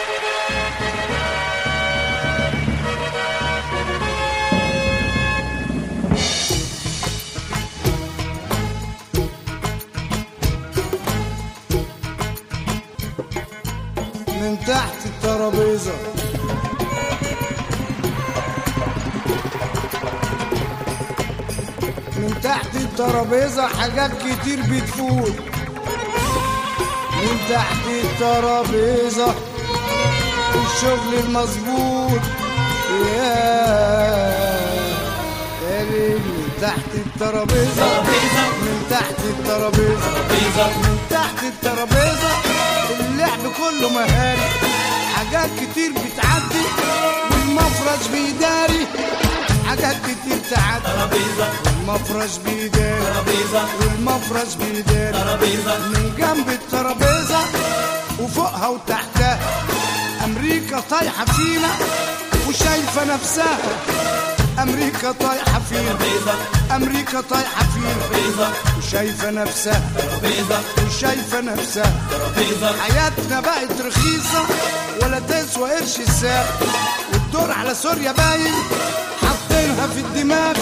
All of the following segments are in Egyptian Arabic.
من تحت الترابيزة من تحت الترابيزة حاجات كتير بتفوت من تحت الترابيزة الشغل المظبوط يا يا ليل من تحت الترابيزة من تحت الترابيزة من تحت الترابيزة اللعب كله مهاري حاجات كتير بتعدي والمفرش بيداري حاجات كتير تعدي والمفرش بيداري والمفرش بيداري من جنب الترابيزة وفوقها وتحتها أمريكا طايحة فينا وشايفة نفسها أمريكا طايحة فينا أمريكا طايحة فينا وشايفة نفسها وشايفة نفسها حياتنا بقت رخيصة ولا تسوى قرش الساعة والدور على سوريا باين حاطينها في الدماغ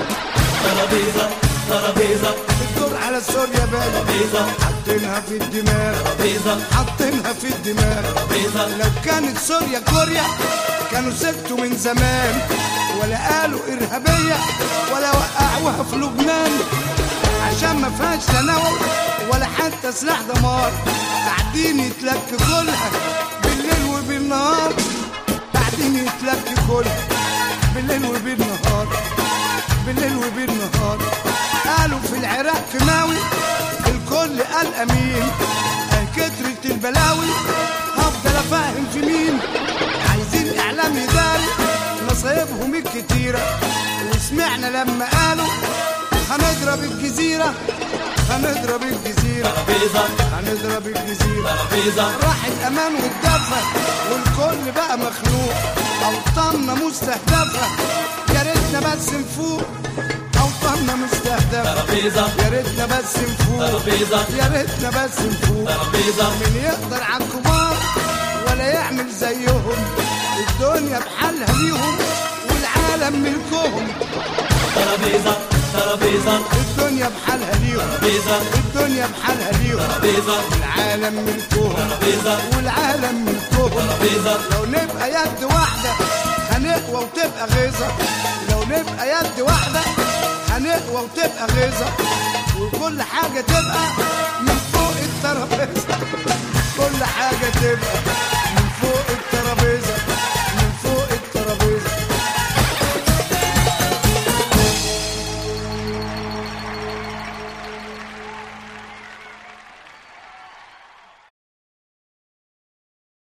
الدور على سوريا باين حاطينها في الدماغ حاطينها في الدماغ لو كانت سوريا كوريا كانوا سكتوا من زمان ولا قالوا إرهابية ولا وقعوها في لبنان عشان ما فيهاش تنوع ولا حتى سلاح دمار قاعدين يتلك كلها بالليل وبالنهار قاعدين يتلك كلها بالليل وبالنهار بالليل وبالنهار قالوا في العراق في ماوي الكل قال امين قال كترة البلاوي هفضل افهم في مين عايزين اعلام يداري مصايبهم الكتيرة وسمعنا لما قالوا هنضرب الجزيرة هنضرب الجزيرة هنضرب الجزيرة راح الأمان والدفى والكل بقى مخنوق أوطاننا مستهدفة يا ريتنا بس نفوق أوطاننا مستهدفة يا ريتنا بس نفوق يا ريتنا بس نفوق من يقدر على الكبار ولا يعمل زيهم الدنيا بحالها ليهم والعالم ملكهم الدنيا بحالها ليهم الدنيا بحالها ليهم العالم ملكهم والعالم ملكهم لو نبقى يد واحدة هنقوى وتبقى غيظة لو نبقى يد واحدة هنقوى وتبقى غيظة وكل حاجة تبقى من فوق الترابيزة كل حاجة تبقى